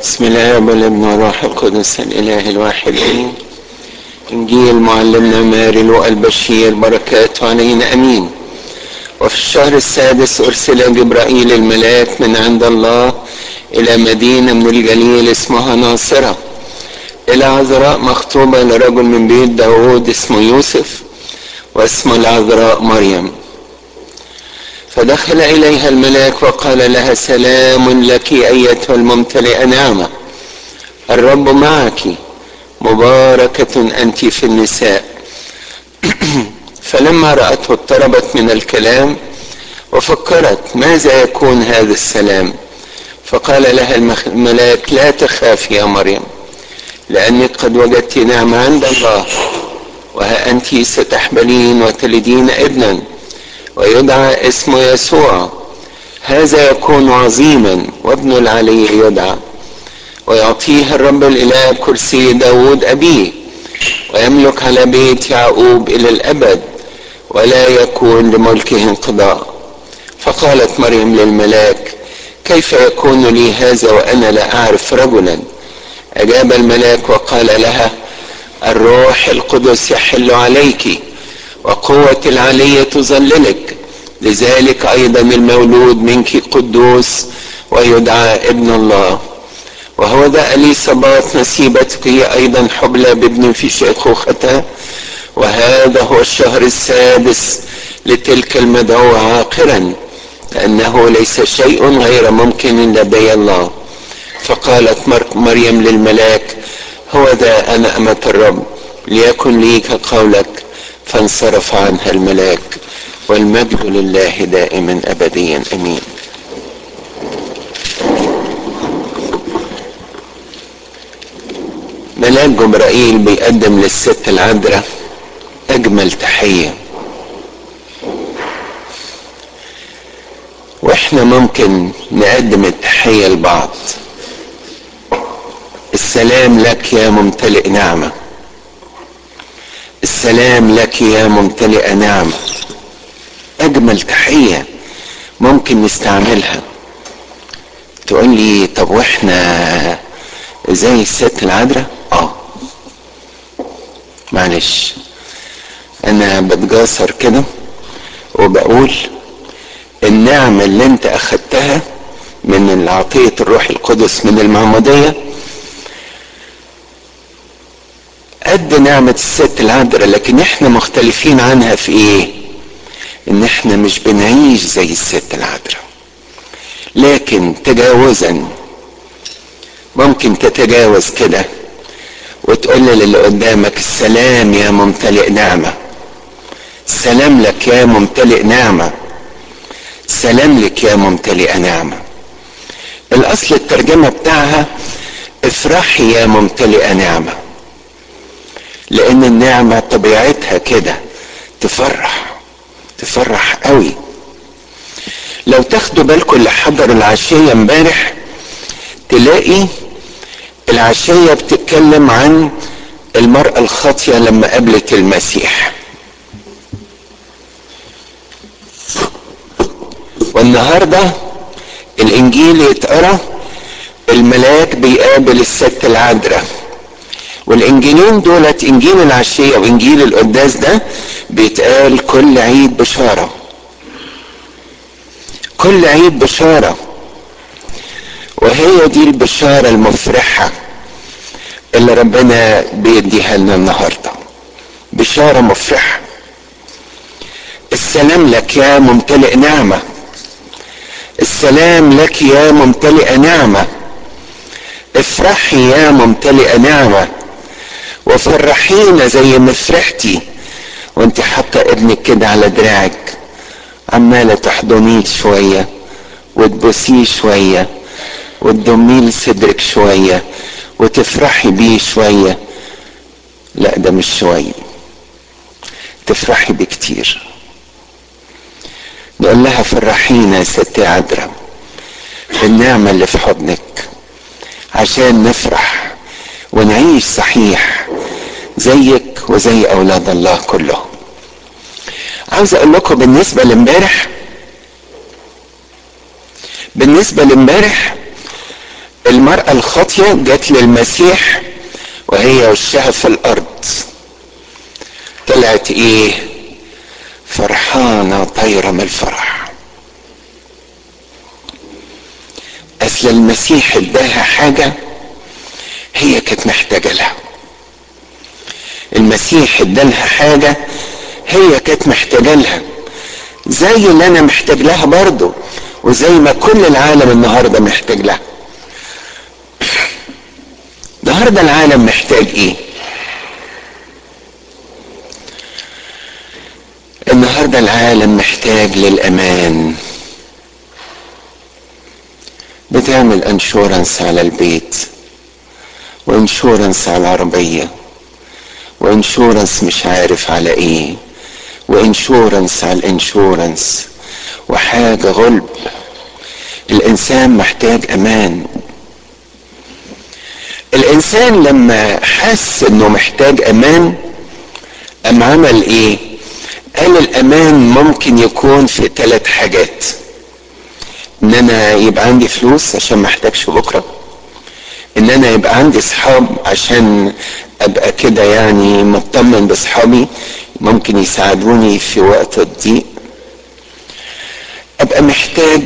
بسم الله والابن والروح القدس الاله الواحد امين انجيل معلمنا ماري لوقا البشير بركاته علينا امين وفي الشهر السادس ارسل جبرائيل الملاك من عند الله الى مدينه من الجليل اسمها ناصره الى عذراء مخطوبه لرجل من بيت داوود اسمه يوسف واسم العذراء مريم فدخل اليها الملاك وقال لها سلام لك ايتها الممتلئه نعمه الرب معك مباركه انت في النساء فلما راته اضطربت من الكلام وفكرت ماذا يكون هذا السلام فقال لها الملاك لا تخافي يا مريم لانك قد وجدت نعمه عند الله وها انت ستحبلين وتلدين ابنا ويدعى اسمه يسوع هذا يكون عظيما وابن العلي يدعى ويعطيه الرب الاله كرسي داود ابيه ويملك على بيت يعقوب الى الابد ولا يكون لملكه انقضاء فقالت مريم للملاك كيف يكون لي هذا وانا لا اعرف رجلا اجاب الملاك وقال لها الروح القدس يحل عليك وقوة العلية تظللك لذلك أيضا المولود منك قدوس ويدعى ابن الله وهو ذا أليصابات نسيبتك هي أيضا حبلى بابن في شيخوختها وهذا هو الشهر السادس لتلك المدعوة عاقرا لأنه ليس شيء غير ممكن لدي الله فقالت مريم للملاك هو ذا أنا أمة الرب ليكن لي كقولك فانصرف عنها الملاك والمجد لله دائما ابديا امين ملاك جبرائيل بيقدم للست العذراء اجمل تحيه واحنا ممكن نقدم التحيه لبعض السلام لك يا ممتلئ نعمه السلام لك يا ممتلئ نعمة أجمل تحية ممكن نستعملها تقول لي طب واحنا زي الست العذراء اه معلش انا بتجاسر كده وبقول النعمة اللي انت اخدتها من عطية الروح القدس من المعمودية قد نعمة الست العذراء لكن احنا مختلفين عنها في ايه ان احنا مش بنعيش زي الست العذراء لكن تجاوزا ممكن تتجاوز كده وتقول للي قدامك السلام يا ممتلئ نعمة سلام لك يا ممتلئ نعمة سلام لك يا ممتلئ نعمة الاصل الترجمة بتاعها افرحي يا ممتلئ نعمه لان النعمة طبيعتها كده تفرح تفرح قوي لو تاخدوا بالكم اللي حضروا العشية امبارح تلاقي العشية بتتكلم عن المرأة الخاطية لما قابلت المسيح والنهاردة الانجيل يتقرا الملاك بيقابل الست العذراء والانجيلين دولت انجيل العشيه وانجيل القداس ده بيتقال كل عيد بشاره كل عيد بشاره وهي دي البشاره المفرحه اللي ربنا بيديها لنا النهارده بشاره مفرحه السلام لك يا ممتلئ نعمه السلام لك يا ممتلئ نعمه افرحي يا ممتلئ نعمه وفرحينا زي ما فرحتي وانت حاطه ابنك كده على دراعك عماله تحضنيه شويه وتبوسيه شويه وتضميه لصدرك شويه وتفرحي بيه شويه لا ده مش شويه تفرحي بكتير نقول لها فرحينا يا ست عذراء بالنعمه اللي في حضنك عشان نفرح ونعيش صحيح زيك وزي اولاد الله كلهم عاوز اقول لكم بالنسبه لامبارح بالنسبه لامبارح المرأة الخاطية جت للمسيح وهي وشها في الارض طلعت ايه فرحانة طايرة من الفرح اصل المسيح اداها حاجة هي كانت محتاجة لها المسيح ادالها حاجة هي كانت محتاجة لها زي اللي انا محتاج لها برضه وزي ما كل العالم النهارده محتاج لها النهارده العالم محتاج ايه النهارده العالم محتاج للامان بتعمل انشورنس على البيت وانشورنس على العربيه وانشورنس مش عارف على ايه وانشورنس على الانشورنس وحاجه غلب الانسان محتاج امان الانسان لما حس انه محتاج امان ام عمل ايه قال الامان ممكن يكون في ثلاث حاجات ان انا يبقى عندي فلوس عشان ما احتاجش بكره ان انا يبقى عندي اصحاب عشان ابقى كده يعني مطمن باصحابي ممكن يساعدوني في وقت الضيق ابقى محتاج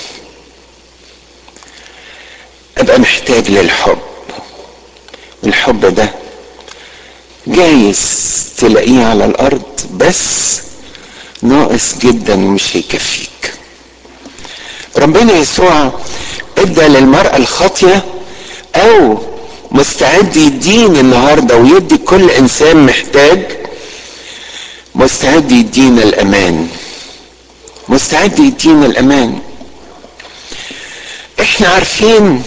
ابقى محتاج للحب الحب ده جايز تلاقيه على الارض بس ناقص جدا ومش هيكفيك ربنا يسوع ادى للمرأة الخاطية او مستعد يدين النهاردة ويدي كل انسان محتاج مستعد يدينا الامان مستعد يدينا الامان احنا عارفين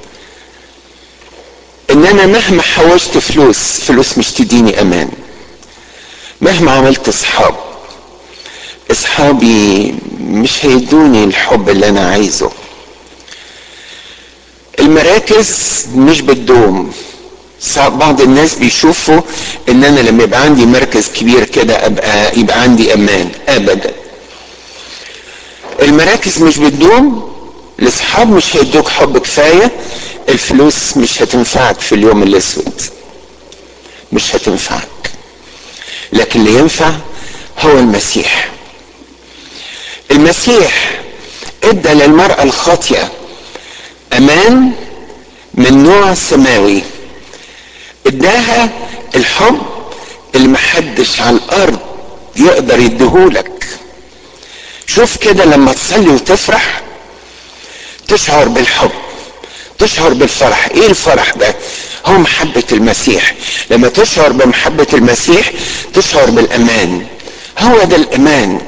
ان انا مهما حوشت فلوس فلوس مش تديني امان مهما عملت اصحاب اصحابي مش هيدوني الحب اللي انا عايزه المراكز مش بتدوم بعض الناس بيشوفوا ان انا لما يبقى عندي مركز كبير كده ابقى يبقى عندي امان ابدا المراكز مش بتدوم الاصحاب مش هيدوك حب كفايه الفلوس مش هتنفعك في اليوم الاسود مش هتنفعك لكن اللي ينفع هو المسيح المسيح ادى للمرأة الخاطئة امان من نوع سماوي اداها الحب اللي محدش على الارض يقدر يديهولك شوف كده لما تصلي وتفرح تشعر بالحب تشعر بالفرح ايه الفرح ده هو محبة المسيح لما تشعر بمحبة المسيح تشعر بالامان هو ده الامان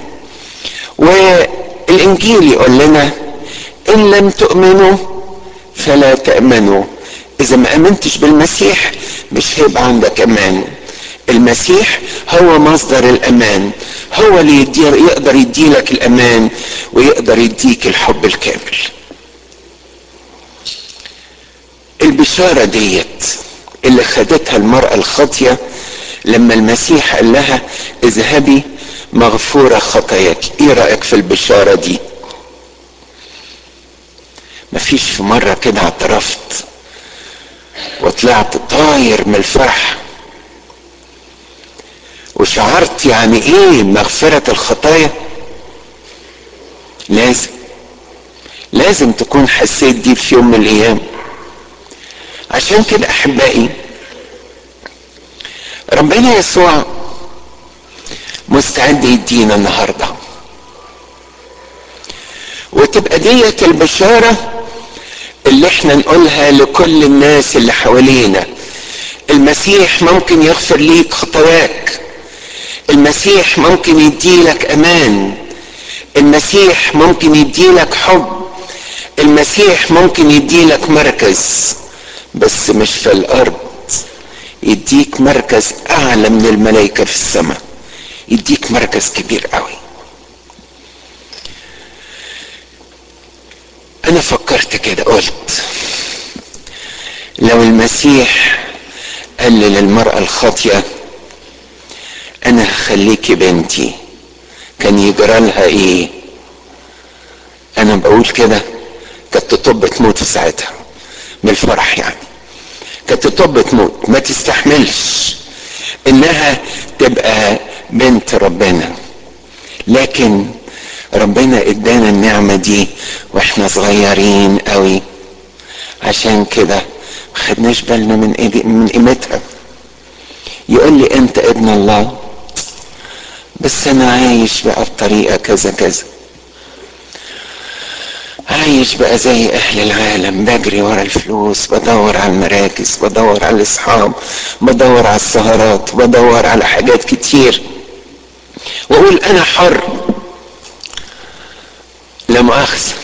والانجيل يقول لنا ان لم تؤمنوا فلا تأمنوا اذا ما امنتش بالمسيح مش هيبقى عندك امان المسيح هو مصدر الامان هو اللي يدي يقدر يديلك الامان ويقدر يديك الحب الكامل البشارة ديت اللي خدتها المرأة الخاطية لما المسيح قال لها اذهبي مغفورة خطاياك ايه رأيك في البشارة دي مفيش في مرة كده اعترفت وطلعت طاير من الفرح وشعرت يعني ايه مغفرة الخطايا لازم لازم تكون حسيت دي في يوم من الايام عشان كده احبائي ربنا يسوع مستعد يدينا النهارده وتبقى ديت البشاره اللي احنا نقولها لكل الناس اللي حوالينا المسيح ممكن يغفر ليك خطاياك المسيح ممكن يديلك امان المسيح ممكن يديلك حب المسيح ممكن يديلك مركز بس مش في الارض يديك مركز اعلى من الملائكة في السماء يديك مركز كبير قوي انا فكرت كده قلت لو المسيح قال للمرأة الخاطئة انا هخليكي بنتي كان يجرى لها ايه انا بقول كده كانت تطب تموت في ساعتها من الفرح يعني كانت تطب تموت ما تستحملش انها تبقى بنت ربنا لكن ربنا ادانا النعمة دي واحنا صغيرين قوي عشان كده خدناش بالنا من إيدي من قيمتها يقول لي انت ابن الله بس انا عايش بقى بطريقة كذا كذا عايش بقى زي اهل العالم بجري ورا الفلوس بدور على المراكز بدور على الاصحاب بدور على السهرات بدور على حاجات كتير واقول انا حر لا مؤاخذة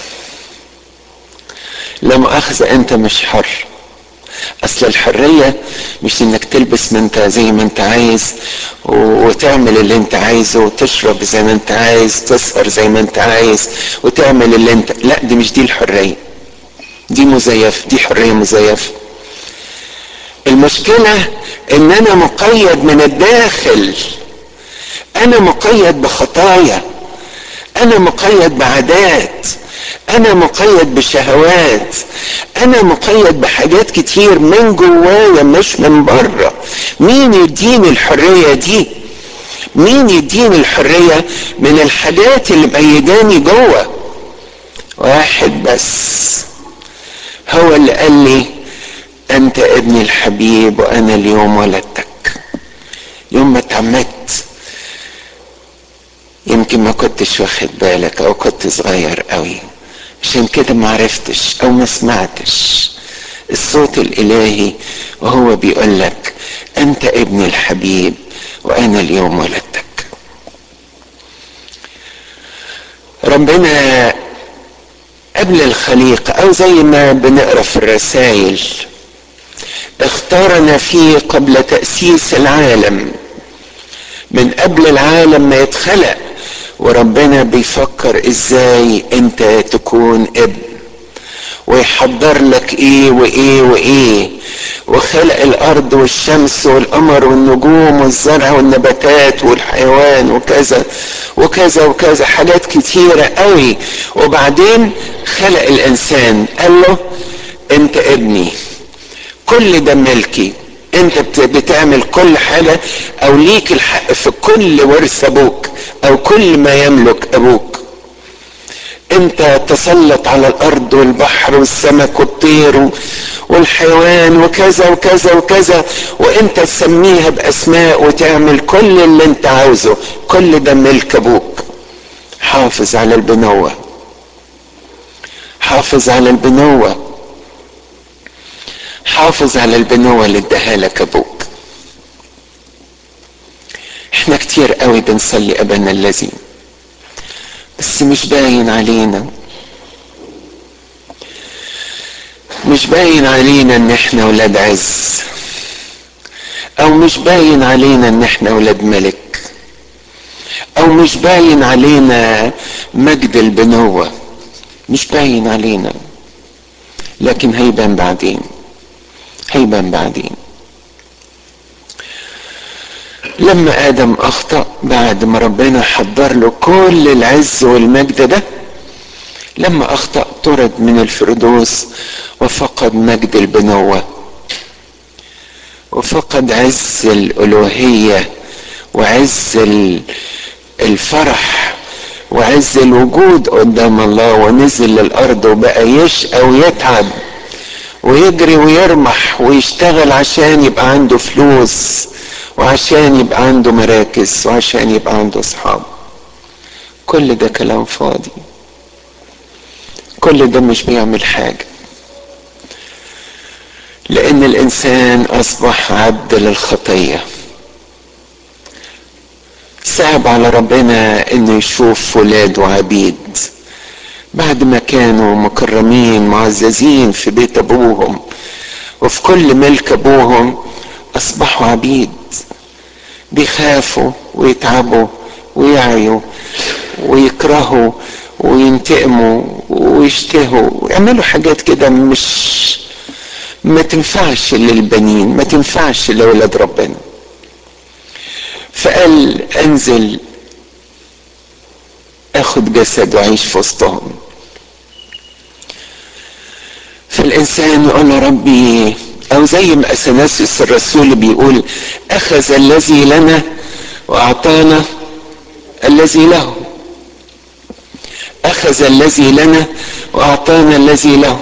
لا مؤاخذة انت مش حر اصل الحرية مش انك تلبس ما انت زي ما انت عايز وتعمل اللي انت عايزه وتشرب زي ما انت عايز تسهر زي ما انت عايز وتعمل اللي انت لا دي مش دي الحرية دي مزيفة دي حرية مزيفة المشكلة ان انا مقيد من الداخل انا مقيد بخطايا انا مقيد بعادات انا مقيد بشهوات انا مقيد بحاجات كتير من جوايا مش من بره مين يديني الحرية دي مين يديني الحرية من الحاجات اللي مقيداني جوه واحد بس هو اللي قال لي انت ابني الحبيب وانا اليوم ولدتك يوم ما اتعمدت يمكن ما كنتش واخد بالك او كنت صغير قوي عشان كده ما عرفتش او ما سمعتش الصوت الالهي وهو بيقول لك انت ابني الحبيب وانا اليوم ولدتك ربنا قبل الخليقة او زي ما بنقرا في الرسائل اختارنا فيه قبل تأسيس العالم من قبل العالم ما يتخلق وربنا بيفكر ازاي انت تكون ابن ويحضر لك ايه وايه وايه وخلق الارض والشمس والقمر والنجوم والزرع والنباتات والحيوان وكذا وكذا وكذا حاجات كتيرة قوي وبعدين خلق الانسان قال له انت ابني كل ده ملكي انت بتعمل كل حاجة او ليك الحق في كل ورث ابوك او كل ما يملك ابوك انت تسلط على الارض والبحر والسمك والطير والحيوان وكذا وكذا وكذا وانت تسميها باسماء وتعمل كل اللي انت عاوزه كل ده ملك ابوك حافظ على البنوة حافظ على البنوة حافظ على البنوة اللي اداها لك ابوك احنا كتير قوي بنصلي ابانا الذي بس مش باين علينا مش باين علينا ان احنا ولاد عز او مش باين علينا ان احنا ولاد ملك او مش باين علينا مجد البنوة مش باين علينا لكن هيبان بعدين هيبان بعدين لما ادم اخطا بعد ما ربنا حضر له كل العز والمجد ده لما اخطا طرد من الفردوس وفقد مجد البنوه وفقد عز الالوهيه وعز الفرح وعز الوجود قدام الله ونزل للارض وبقى يشقى ويتعب ويجري ويرمح ويشتغل عشان يبقى عنده فلوس وعشان يبقى عنده مراكز وعشان يبقى عنده اصحاب كل ده كلام فاضي كل ده مش بيعمل حاجه لان الانسان اصبح عبد للخطيه صعب على ربنا انه يشوف ولاده عبيد بعد ما كانوا مكرمين معززين في بيت ابوهم وفي كل ملك ابوهم اصبحوا عبيد بيخافوا ويتعبوا ويعيوا ويكرهوا وينتقموا ويشتهوا ويعملوا حاجات كده مش ما تنفعش للبنين ما تنفعش لاولاد ربنا فقال انزل اخد جسد واعيش في وسطهم في الانسان يقول له ربي او زي ما اثناسيوس الرسول بيقول اخذ الذي لنا واعطانا الذي له اخذ الذي لنا واعطانا الذي له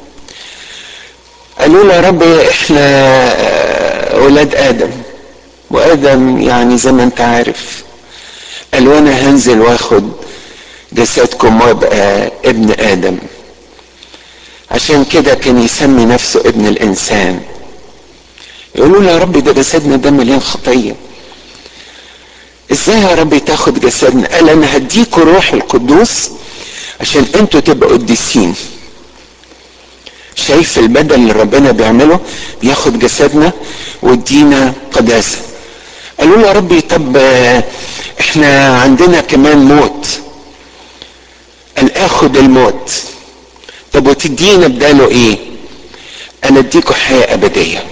قالوا له يا رب احنا اولاد ادم وادم يعني زي ما انت عارف قال وانا هنزل واخد جسدكم وابقى ابن ادم عشان كده كان يسمي نفسه ابن الانسان يقولوا له يا رب ده جسدنا ده مليان خطيه ازاي يا رب تاخد جسدنا قال انا هديكوا روح القدوس عشان انتوا تبقوا قديسين شايف البدل اللي ربنا بيعمله بياخد جسدنا ويدينا قداسه قالوا له يا ربي طب احنا عندنا كمان موت قال اخد الموت طب وتدينا بداله ايه انا اديكوا حياه ابديه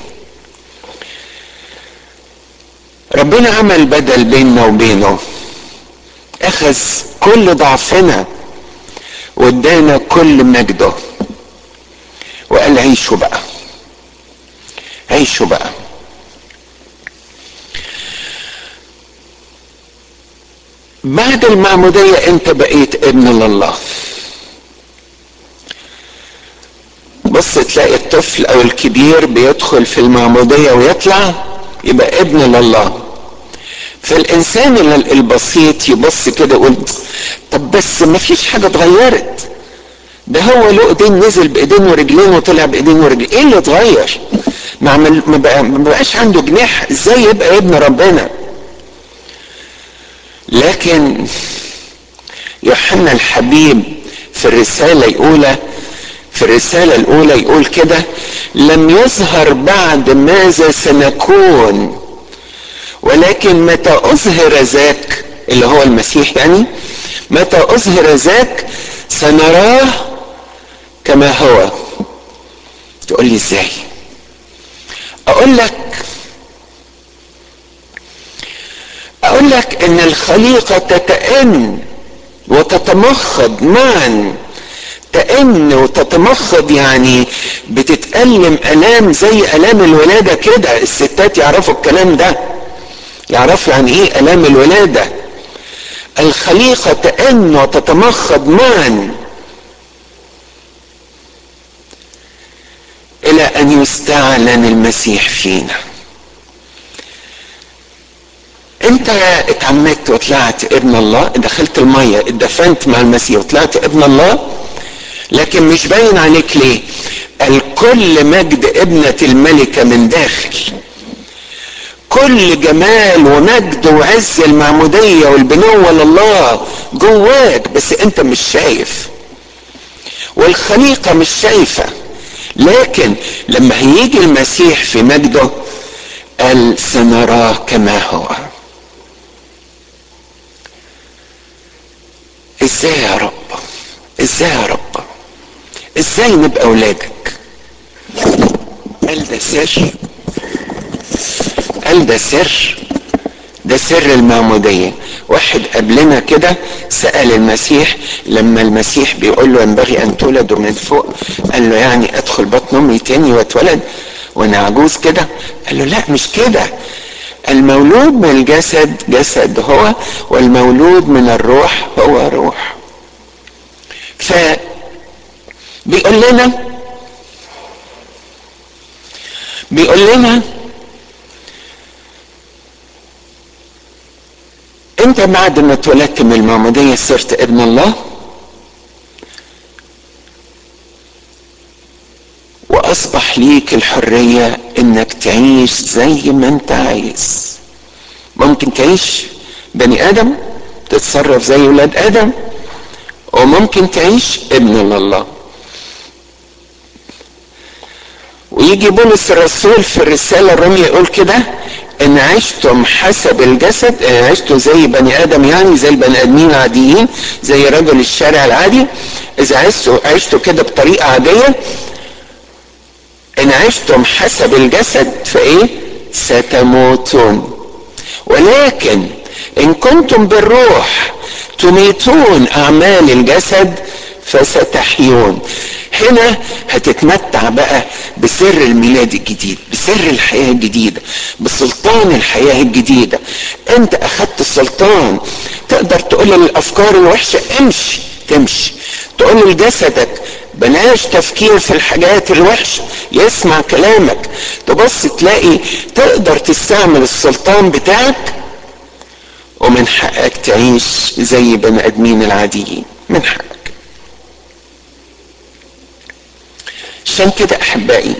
ربنا عمل بدل بيننا وبينه اخذ كل ضعفنا وادانا كل مجده وقال عيشوا بقى عيشوا بقى بعد المعمودية انت بقيت ابن لله بص تلاقي الطفل او الكبير بيدخل في المعمودية ويطلع يبقى ابن لله فالانسان البسيط يبص كده يقول طب بس ما فيش حاجة اتغيرت ده هو له ايدين نزل بايدين ورجلين وطلع بايدين ورجلين ايه اللي اتغير ما, عمل ما, بقى ما بقاش عنده جناح ازاي يبقى ابن ربنا لكن يوحنا الحبيب في الرسالة الأولى في الرسالة الأولى يقول كده لم يظهر بعد ماذا سنكون ولكن متى أظهر ذاك اللي هو المسيح يعني متى أظهر ذاك سنراه كما هو تقول لي ازاي اقول لك اقول لك ان الخليقة تتأن وتتمخض معا تأن وتتمخض يعني بتتألم ألام زي ألام الولادة كده الستات يعرفوا الكلام ده يعرفوا يعني ايه ألام الولادة الخليقة تأن وتتمخض معا إلى أن يستعلن المسيح فينا انت اتعمدت وطلعت ابن الله دخلت المية اتدفنت مع المسيح وطلعت ابن الله لكن مش باين عليك ليه الكل مجد ابنة الملكة من داخل كل جمال ومجد وعز المعمودية والبنوة لله جواك بس انت مش شايف والخليقة مش شايفة لكن لما هيجي المسيح في مجده قال سنراه كما هو ازاي يا رب ازاي يا رب ازاي نبقى اولادك قال ده سر قال ده سر ده سر المعمودية واحد قبلنا كده سأل المسيح لما المسيح بيقول له ينبغي أن تولدوا من فوق قال له يعني أدخل بطن أمي تاني واتولد وأنا عجوز كده قال له لا مش كده المولود من الجسد جسد هو والمولود من الروح هو روح ف بيقول لنا بيقول لنا انت بعد ما اتولدت من المعمودية صرت ابن الله واصبح ليك الحرية انك تعيش زي ما انت عايز ممكن تعيش بني ادم تتصرف زي ولاد ادم وممكن تعيش ابن لله ويجي بولس الرسول في الرسالة الرومية يقول كده ان عشتم حسب الجسد ان عشتوا زي بني ادم يعني زي البني ادمين العاديين زي رجل الشارع العادي اذا عشتوا عشتوا كده بطريقة عادية ان عشتم حسب الجسد فايه ستموتون ولكن ان كنتم بالروح تميتون اعمال الجسد فستحيون هنا هتتمتع بقى بسر الميلاد الجديد بسر الحياة الجديدة بسلطان الحياة الجديدة انت اخدت السلطان تقدر تقول للافكار الوحشة امشي تمشي تقول لجسدك بلاش تفكير في الحاجات الوحشة يسمع كلامك تبص تلاقي تقدر تستعمل السلطان بتاعك ومن حقك تعيش زي بني ادمين العاديين من حقك عشان كده احبائي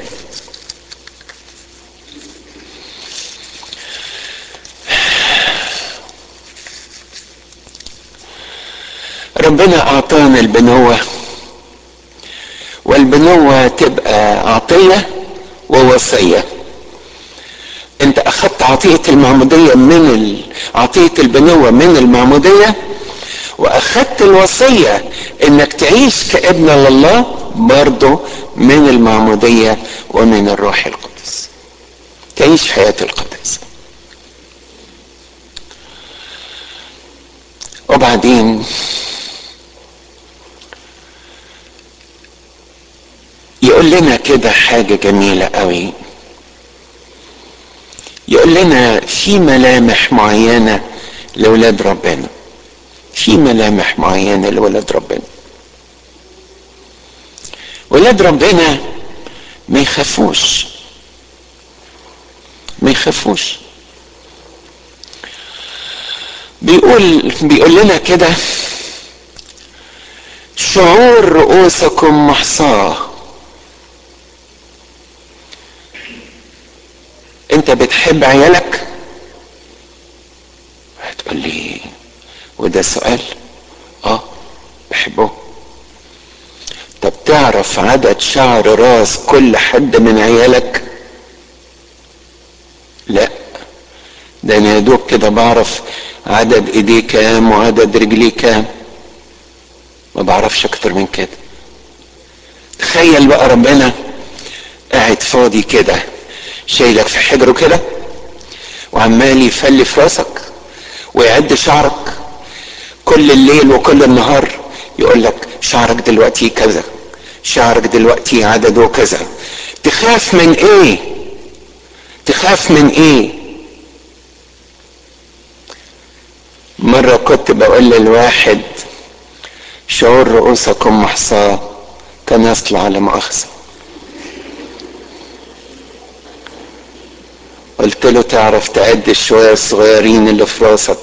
ربنا اعطانا البنوة والبنوة تبقى عطية ووصية انت اخذت عطية المعمودية من عطية البنوة من المعمودية واخذت الوصية انك تعيش كابن لله برضه من المعمودية ومن الروح القدس تعيش حياة القدس وبعدين يقول لنا كده حاجة جميلة قوي يقول لنا في ملامح معينة لولاد ربنا في ملامح معينة لولاد ربنا ولاد ربنا ما يخافوش ما يخافوش بيقول بيقول لنا كده شعور رؤوسكم محصاه انت بتحب عيالك هتقول لي وده سؤال اه بحبه طب تعرف عدد شعر راس كل حد من عيالك لا ده انا يا دوب كده بعرف عدد ايديه كام وعدد رجليه كام ما بعرفش اكتر من كده تخيل بقى ربنا قاعد فاضي كده شايلك في حجره كده وعمال يفلي في راسك ويعد شعرك كل الليل وكل النهار يقول لك شعرك دلوقتي كذا شعرك دلوقتي عدده كذا تخاف من ايه تخاف من ايه مرة كنت بقول للواحد شعور رؤوسكم محصاة كان يصل على مؤاخذة قلت له تعرف تعد الشوية الصغيرين اللي في راسك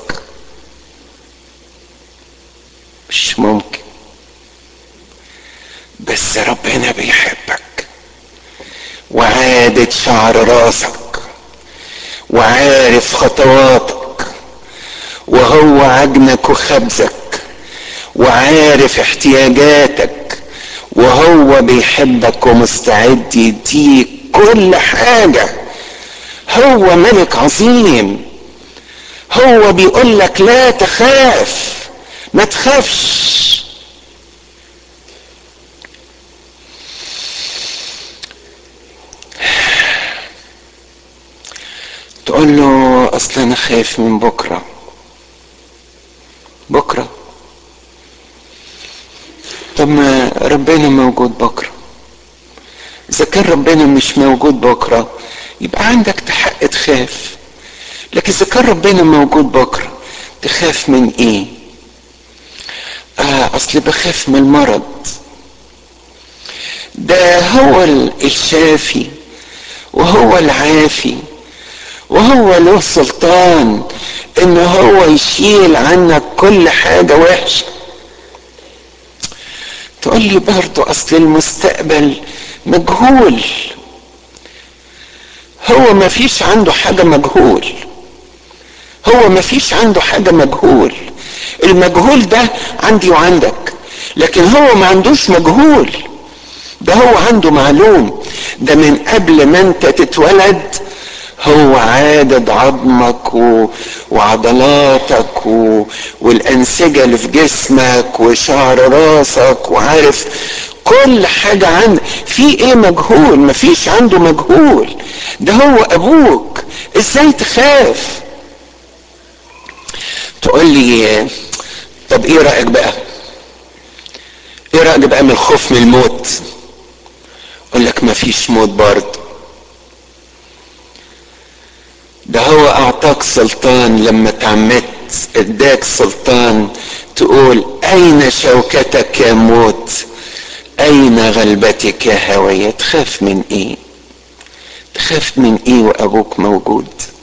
مش ممكن بس ربنا بيحبك وعادة شعر راسك وعارف خطواتك وهو عجنك وخبزك وعارف احتياجاتك وهو بيحبك ومستعد يديك كل حاجة هو ملك عظيم هو بيقول لك لا تخاف ما تخافش تقول له اصل انا خايف من بكره بكره طب ما ربنا موجود بكره اذا كان ربنا مش موجود بكره يبقى عندك حق تخاف لكن اذا كان ربنا موجود بكره تخاف من ايه آه اصل بخاف من المرض ده هو الشافي وهو العافي وهو له سلطان ان هو يشيل عنك كل حاجة وحشة تقول لي برضو اصل المستقبل مجهول هو ما فيش عنده حاجة مجهول هو ما فيش عنده حاجة مجهول المجهول ده عندي وعندك لكن هو ما عندوش مجهول ده هو عنده معلوم ده من قبل ما انت تتولد هو عادد عظمك و... وعضلاتك و... والأنسجة اللي في جسمك وشعر راسك وعارف كل حاجة عنك في ايه مجهول مفيش عنده مجهول ده هو ابوك ازاي تخاف تقول لي طب ايه رأيك بقى ايه رأيك بقى من الخوف من الموت يقول لك ما فيش موت برضه ده هو اعطاك سلطان لما تعمدت اداك سلطان تقول اين شوكتك يا موت اين غلبتك يا هوية تخاف من ايه تخاف من ايه وابوك موجود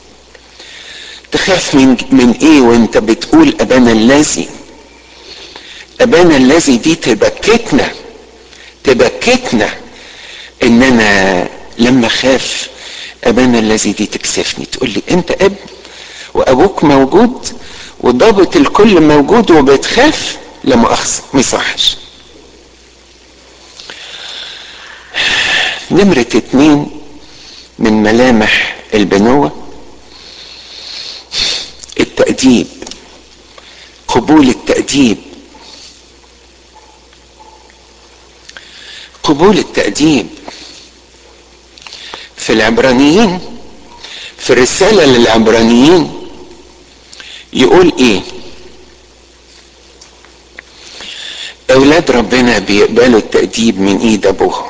تخاف من من ايه وانت بتقول ابانا الذي ابانا الذي دي تبكتنا تبكتنا ان انا لما خاف ابانا الذي دي تكسفني تقول لي انت ابن وابوك موجود وضابط الكل موجود وبتخاف لا مؤاخذة ما يصحش نمرة اتنين من ملامح البنوة التأديب قبول التأديب قبول التأديب في العبرانيين في الرسالة للعبرانيين يقول ايه اولاد ربنا بيقبلوا التأديب من ايد ابوهم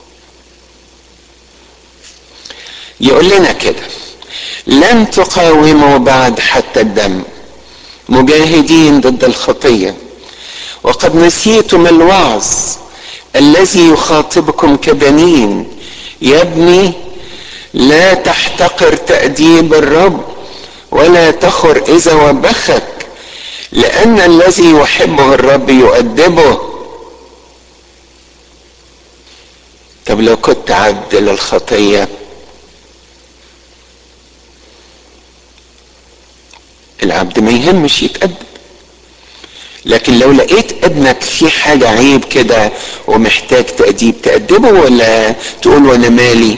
يقول لنا كده لن تقاوموا بعد حتى الدم مجاهدين ضد الخطيه وقد نسيتم الوعظ الذي يخاطبكم كبنين يا ابني لا تحتقر تأديب الرب ولا تخر إذا وبخك لأن الذي يحبه الرب يؤدبه طب لو كنت عبد للخطيه العبد ما يهمش يتأدب لكن لو لقيت ابنك في حاجة عيب كده ومحتاج تأديب تأدبه ولا تقول وانا مالي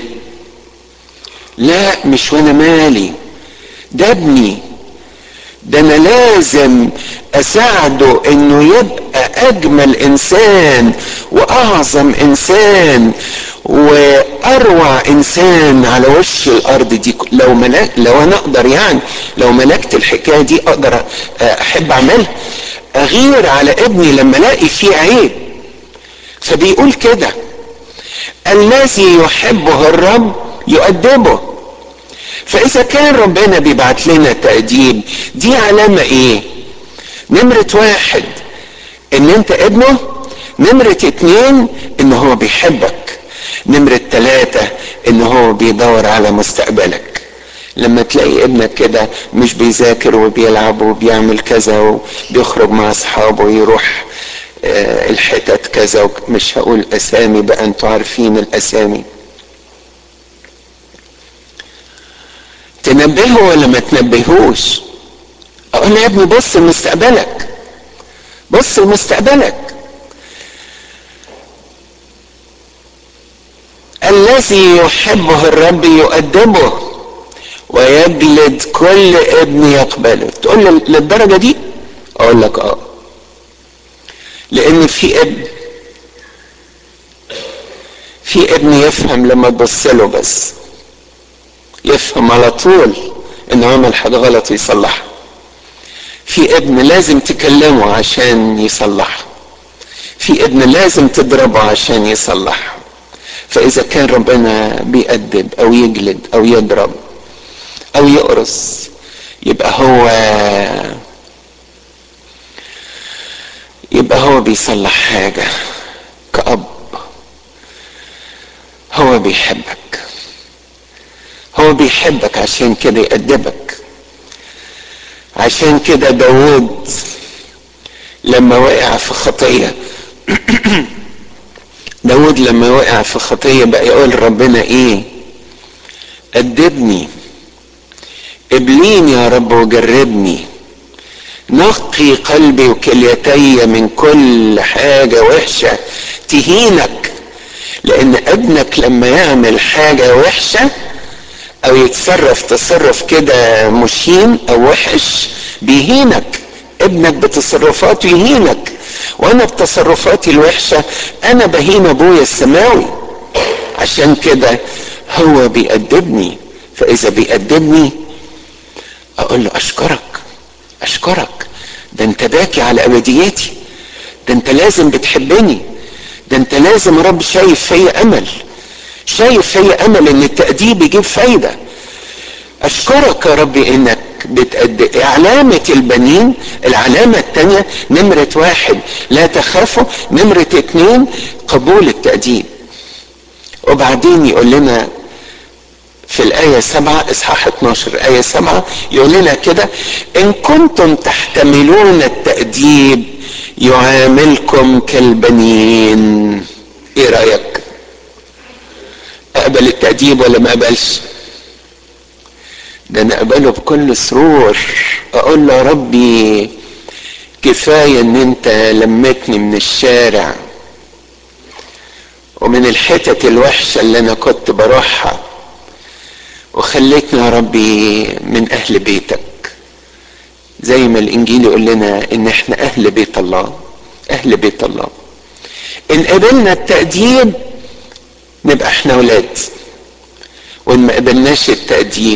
لا مش وانا مالي ده ابني ده انا لازم اساعده انه يبقى اجمل انسان واعظم انسان واروع انسان على وش الارض دي لو ملك لو انا اقدر يعني لو ملكت الحكايه دي اقدر احب اعملها اغير على ابني لما الاقي فيه عيب فبيقول كده الذي يحبه الرب يؤدبه فاذا كان ربنا بيبعت لنا تأديب دي علامة ايه نمرة واحد ان انت ابنه نمرة اتنين ان هو بيحبك نمرة ثلاثة ان هو بيدور على مستقبلك لما تلاقي ابنك كده مش بيذاكر وبيلعب وبيعمل كذا وبيخرج مع اصحابه ويروح آه الحتت كذا مش هقول اسامي بقى انتوا عارفين الاسامي تنبهه ولا ما تنبهوش اقول له يا ابني بص لمستقبلك بص لمستقبلك الذي يحبه الرب يؤدبه ويجلد كل ابن يقبله تقول لي للدرجة دي اقول لك اه لان في ابن في ابن يفهم لما تبص له بس يفهم على طول انه عمل حاجة غلط ويصلحها في ابن لازم تكلمه عشان يصلحها في ابن لازم تضربه عشان يصلحها فاذا كان ربنا بيأدب او يجلد او يضرب او يقرص يبقى هو يبقى هو بيصلح حاجة كأب هو بيحبك هو بيحبك عشان كده يأدبك عشان كده داود لما وقع في خطية داود لما وقع في خطية بقى يقول ربنا ايه أدبني ابليني يا رب وجربني نقي قلبي وكليتي من كل حاجة وحشة تهينك لان ابنك لما يعمل حاجة وحشة او يتصرف تصرف كده مشين او وحش بيهينك ابنك بتصرفاته يهينك وانا بتصرفاتي الوحشة انا بهين ابويا السماوي عشان كده هو بيأدبني فاذا بيأدبني اقول له اشكرك اشكرك ده انت باكي على ابديتي ده انت لازم بتحبني ده انت لازم يا رب شايف فيا امل شايف فيا امل ان التأديب يجيب فايدة اشكرك يا رب انك بتأدب علامة البنين العلامة التانية نمرة واحد لا تخافوا نمرة اتنين قبول التأديب وبعدين يقول لنا في الآية سبعة إصحاح 12 آية سبعة يقول لنا كده إن كنتم تحتملون التأديب يعاملكم كالبنين إيه رأيك؟ أقبل التأديب ولا ما أقبلش؟ ده أنا أقبله بكل سرور أقول له ربي كفاية إن أنت لمتني من الشارع ومن الحتت الوحشة اللي أنا كنت بروحها وخليتني يا ربي من اهل بيتك زي ما الانجيل يقول لنا ان احنا اهل بيت الله اهل بيت الله ان قبلنا التأديب نبقى احنا ولاد وان ما قبلناش التأديب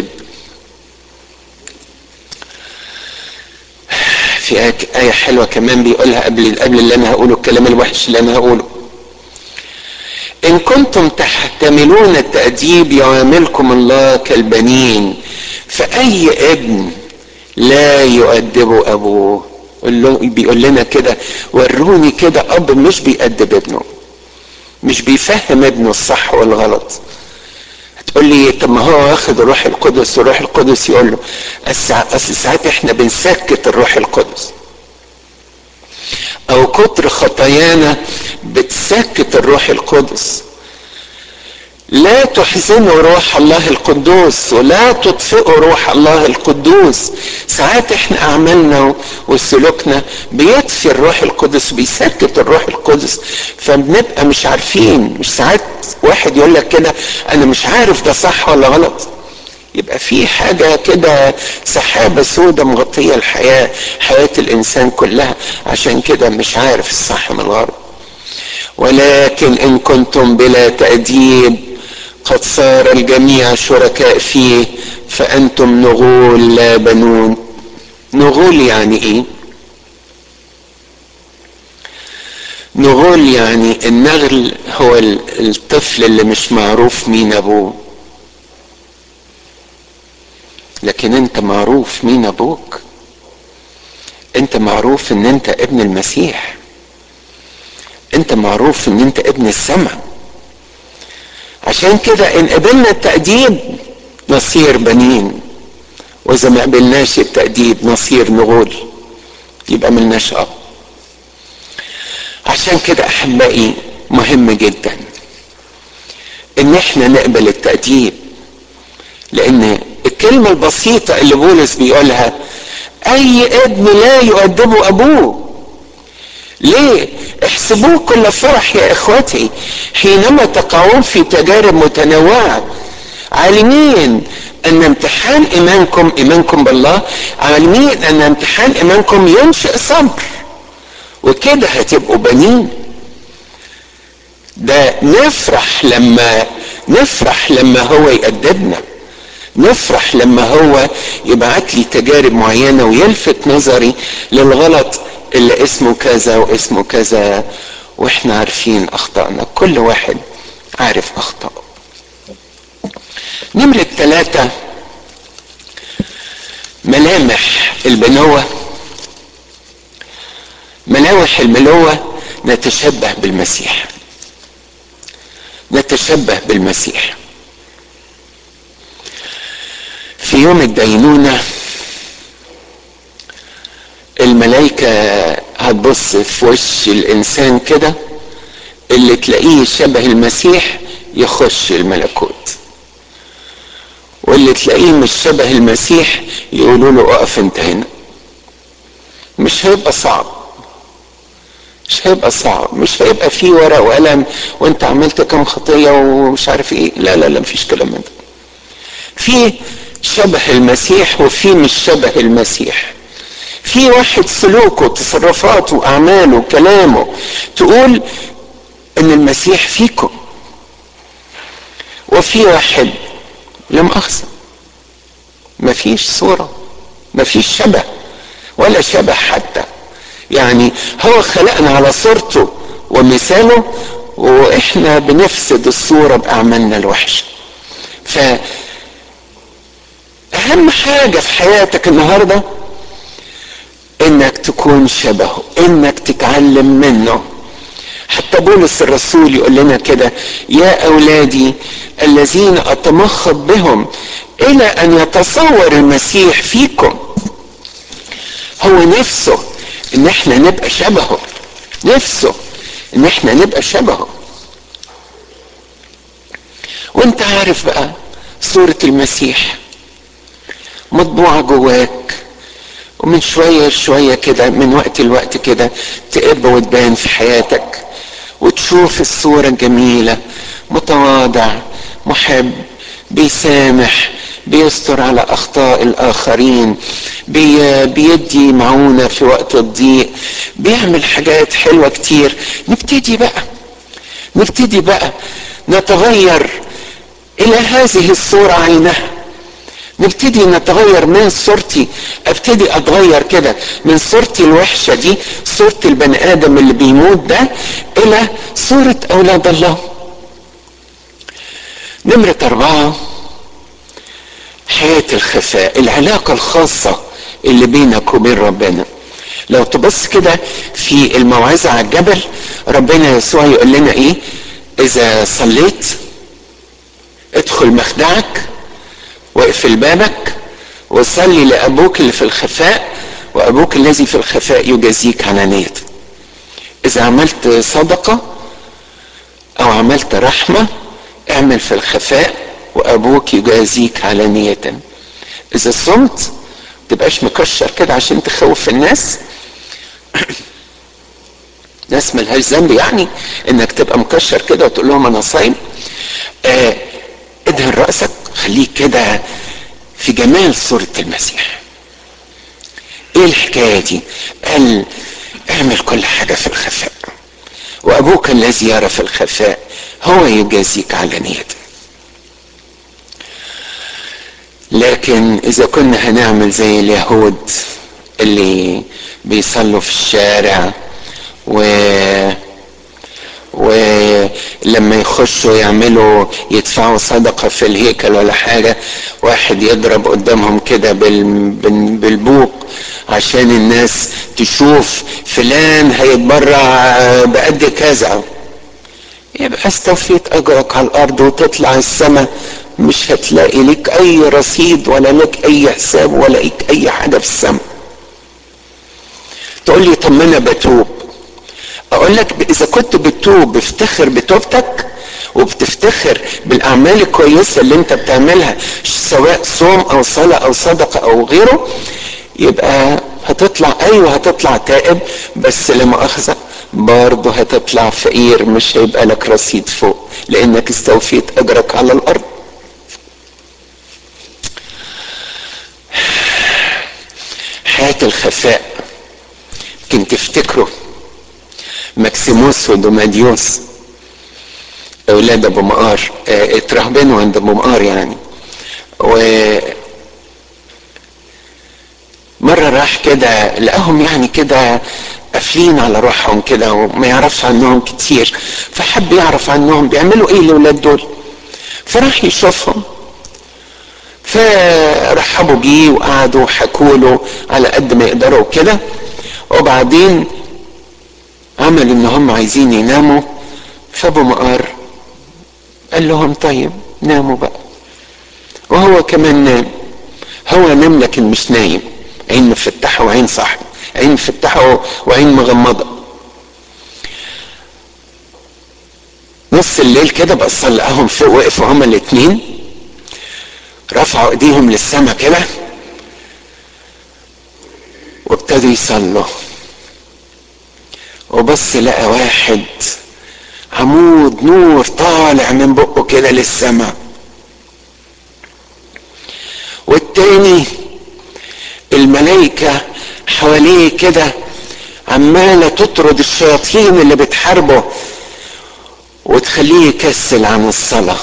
في آية حلوة كمان بيقولها قبل قبل اللي أنا هقوله الكلام الوحش اللي أنا هقوله إن كنتم تحتملون التأديب يعاملكم الله كالبنين فأي ابن لا يؤدب أبوه بيقول لنا كده وروني كده أب مش بيأدب ابنه مش بيفهم ابنه الصح والغلط هتقول لي طب ما هو واخد الروح القدس والروح القدس يقول له اصل ساعات احنا بنسكت الروح القدس او كتر خطايانا بتسكت الروح القدس لا تحزنوا روح الله القدوس ولا تطفئوا روح الله القدوس ساعات احنا اعمالنا وسلوكنا بيطفي الروح القدس بيسكت الروح القدس فبنبقى مش عارفين مش ساعات واحد يقول لك كده انا مش عارف ده صح ولا غلط يبقى في حاجة كده سحابة سودة مغطية الحياة حياة الإنسان كلها عشان كده مش عارف الصح من الغلط ولكن إن كنتم بلا تأديب قد صار الجميع شركاء فيه فأنتم نغول لا بنون نغول يعني إيه؟ نغول يعني النغل هو الطفل اللي مش معروف مين أبوه لكن انت معروف مين ابوك انت معروف ان انت ابن المسيح انت معروف ان انت ابن السماء عشان كده ان قبلنا التأديب نصير بنين واذا ما قبلناش التأديب نصير نغول يبقى ملناش اب عشان كده احبائي مهم جدا ان احنا نقبل التأديب لان الكلمة البسيطة اللي بولس بيقولها أي ابن لا يؤدبه أبوه ليه؟ احسبوه كل فرح يا إخوتي حينما تقعون في تجارب متنوعة عالمين أن امتحان إيمانكم إيمانكم بالله عالمين أن امتحان إيمانكم ينشئ صبر وكده هتبقوا بنين ده نفرح لما نفرح لما هو يأدبنا نفرح لما هو يبعت لي تجارب معينه ويلفت نظري للغلط اللي اسمه كذا واسمه كذا واحنا عارفين اخطائنا كل واحد عارف اخطائه نمرة ثلاثة ملامح البنوة ملامح البنوة نتشبه بالمسيح نتشبه بالمسيح في يوم الدينونة الملائكة هتبص في وش الإنسان كده اللي تلاقيه شبه المسيح يخش الملكوت واللي تلاقيه مش شبه المسيح يقولوا له اقف انت هنا مش هيبقى صعب مش هيبقى صعب مش هيبقى فيه ورق وقلم وانت عملت كم خطية ومش عارف ايه لا لا لا مفيش كلام من ده في شبه المسيح وفي مش شبه المسيح في واحد سلوكه تصرفاته اعماله كلامه تقول ان المسيح فيكم وفي واحد لم اخزى مفيش صورة مفيش شبه ولا شبه حتى يعني هو خلقنا على صورته ومثاله واحنا بنفسد الصورة باعمالنا الوحشة ف اهم حاجة في حياتك النهاردة انك تكون شبهه انك تتعلم منه حتى بولس الرسول يقول لنا كده يا اولادي الذين اتمخض بهم الى ان يتصور المسيح فيكم هو نفسه ان احنا نبقى شبهه نفسه ان احنا نبقى شبهه وانت عارف بقى صورة المسيح مطبوعة جواك ومن شوية لشوية كده من وقت لوقت كده تقب وتبان في حياتك وتشوف الصورة الجميلة متواضع محب بيسامح بيستر على اخطاء الاخرين بي بيدي معونة في وقت الضيق بيعمل حاجات حلوة كتير نبتدي بقى نبتدي بقى نتغير الى هذه الصورة عينها نبتدي نتغير من صورتي ابتدي اتغير كده من صورتي الوحشة دي صورة البني ادم اللي بيموت ده الى صورة اولاد الله نمرة اربعة حياة الخفاء العلاقة الخاصة اللي بينك وبين ربنا لو تبص كده في الموعظة على الجبل ربنا يسوع يقول لنا ايه اذا صليت ادخل مخدعك واقفل بابك وصلي لابوك اللي في الخفاء وابوك الذي في الخفاء يجازيك علانية اذا عملت صدقة او عملت رحمة اعمل في الخفاء وابوك يجازيك علانية اذا صمت تبقاش مكشر كده عشان تخوف الناس ناس ملهاش ذنب يعني انك تبقى مكشر كده وتقول لهم انا صايم آه ادهن راسك خليك كده في جمال صورة المسيح ايه الحكاية دي قال اعمل كل حاجة في الخفاء وابوك الذي يرى في الخفاء هو يجازيك علانية لكن اذا كنا هنعمل زي اليهود اللي بيصلوا في الشارع و ولما يخشوا يعملوا يدفعوا صدقة في الهيكل ولا حاجة واحد يضرب قدامهم كده بالبوق عشان الناس تشوف فلان هيتبرع بقد كذا يبقى استوفيت اجرك على الارض وتطلع السماء مش هتلاقي لك اي رصيد ولا لك اي حساب ولا لك اي حاجة في السماء تقول لي طب ما انا بتوب اقول لك اذا كنت بتوب افتخر بتوبتك وبتفتخر بالاعمال الكويسه اللي انت بتعملها سواء صوم او صلاه او صدقه او غيره يبقى هتطلع ايوه هتطلع تائب بس لا مؤاخذه برضه هتطلع فقير مش هيبقى لك رصيد فوق لانك استوفيت اجرك على الارض حياه الخفاء يمكن تفتكروا مكسيموس ودوماديوس اولاد ابو مقار اه اترهبنوا عند ابو مقار يعني و مرة راح كده لقاهم يعني كده قافلين على روحهم كده وما يعرفش عنهم كتير فحب يعرف عنهم بيعملوا ايه الاولاد دول فراح يشوفهم فرحبوا بيه وقعدوا وحكوا له على قد ما يقدروا كده وبعدين عملوا ان هم عايزين يناموا فابو مقار قال لهم طيب ناموا بقى وهو كمان نام هو نام لكن مش نايم عين مفتحه وعين صاحبه عين مفتحه وعين مغمضه نص الليل كده بص لقاهم فوق وقفوا هما الاتنين رفعوا ايديهم للسما كده وابتدوا يصلوا وبص لقى واحد عمود نور طالع من بقه كده للسماء والتاني الملائكة حواليه كده عمالة تطرد الشياطين اللي بتحاربه وتخليه يكسل عن الصلاة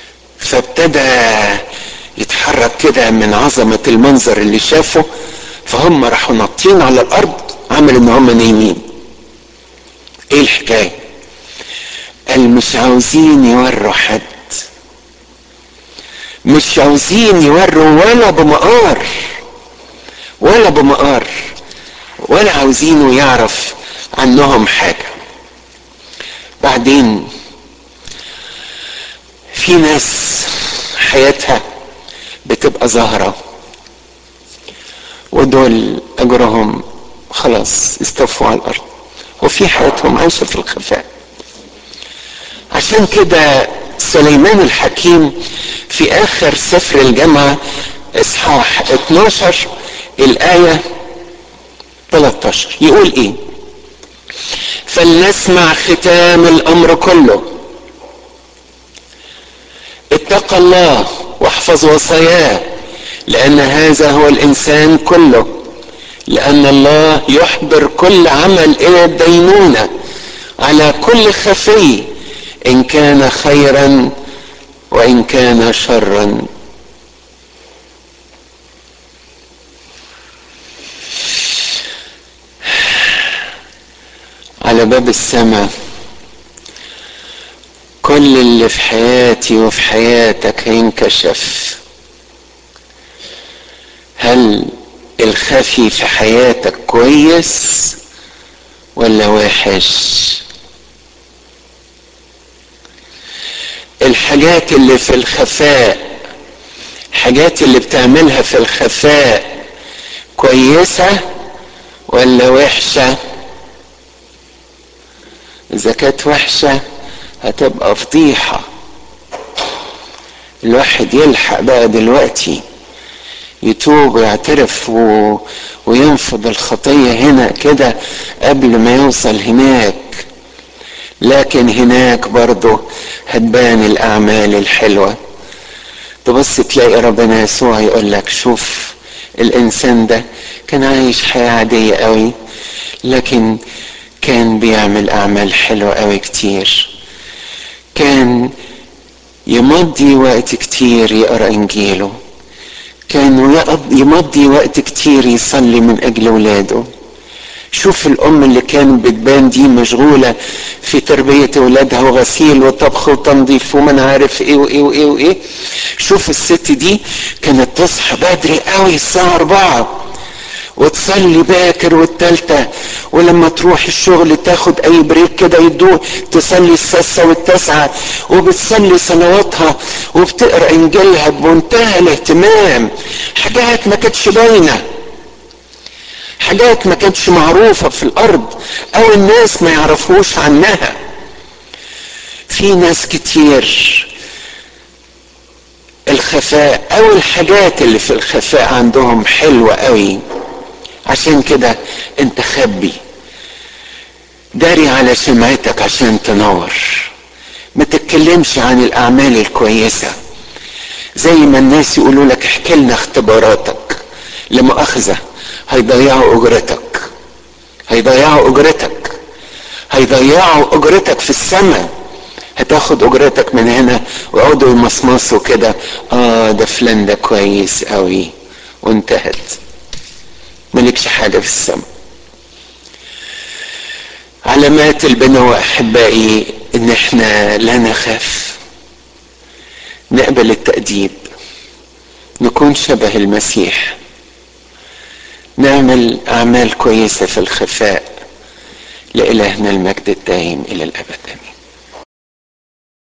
فابتدى يتحرك كده من عظمة المنظر اللي شافه فهم راحوا نطين على الارض عمل ان هم نايمين ايه الحكايه قال مش عاوزين يوروا حد مش عاوزين يوروا ولا بمقار ولا بمقار ولا عاوزينه يعرف عنهم حاجه بعدين في ناس حياتها بتبقى ظاهره ودول اجرهم خلاص استوفوا على الارض وفي حياتهم عايشه في الخفاء عشان كده سليمان الحكيم في اخر سفر الجامعه اصحاح 12 الايه 13 يقول ايه فلنسمع ختام الامر كله اتق الله واحفظ وصاياه لان هذا هو الانسان كله لان الله يحضر كل عمل الى الدينونه على كل خفي ان كان خيرا وان كان شرا على باب السماء كل اللي في حياتي وفي حياتك هينكشف هل الخفي في حياتك كويس ولا وحش الحاجات اللي في الخفاء الحاجات اللي بتعملها في الخفاء كويسة ولا وحشة إذا كانت وحشة هتبقى فضيحة الواحد يلحق بقى دلوقتي يتوب ويعترف و... وينفض الخطية هنا كده قبل ما يوصل هناك لكن هناك برضه هتبان الأعمال الحلوة تبص تلاقي ربنا يسوع يقول لك شوف الإنسان ده كان عايش حياة عادية قوي لكن كان بيعمل أعمال حلوة قوي كتير كان يمضي وقت كتير يقرأ إنجيله كان يمضي وقت كتير يصلي من أجل ولاده شوف الأم اللي كانت بتبان دي مشغولة في تربية أولادها وغسيل وطبخ وتنظيف ومن عارف إيه وإيه وإيه وإيه شوف الست دي كانت تصحى بدري قوي الساعة أربعة وتصلي باكر والتالتة ولما تروح الشغل تاخد اي بريك كده يدوه تصلي السادسة والتاسعة وبتصلي صلواتها وبتقرا انجيلها بمنتهى الاهتمام حاجات ما كانتش باينة حاجات ما كانتش معروفة في الارض او الناس ما يعرفوش عنها في ناس كتير الخفاء او الحاجات اللي في الخفاء عندهم حلوة قوي عشان كده انت خبي داري على سمعتك عشان تنور ما تتكلمش عن الاعمال الكويسه زي ما الناس يقولوا لك احكي لنا اختباراتك لمؤاخذه هيضيعوا اجرتك هيضيعوا اجرتك هيضيعوا اجرتك في السماء هتاخد اجرتك من هنا ويقعدوا يمصمصوا كده اه ده فلان ده كويس قوي وانتهت مالكش حاجه في السماء علامات البنوة احبائي ان احنا لا نخاف نقبل التأديب نكون شبه المسيح نعمل اعمال كويسة في الخفاء لإلهنا المجد الدائم الى الابد امين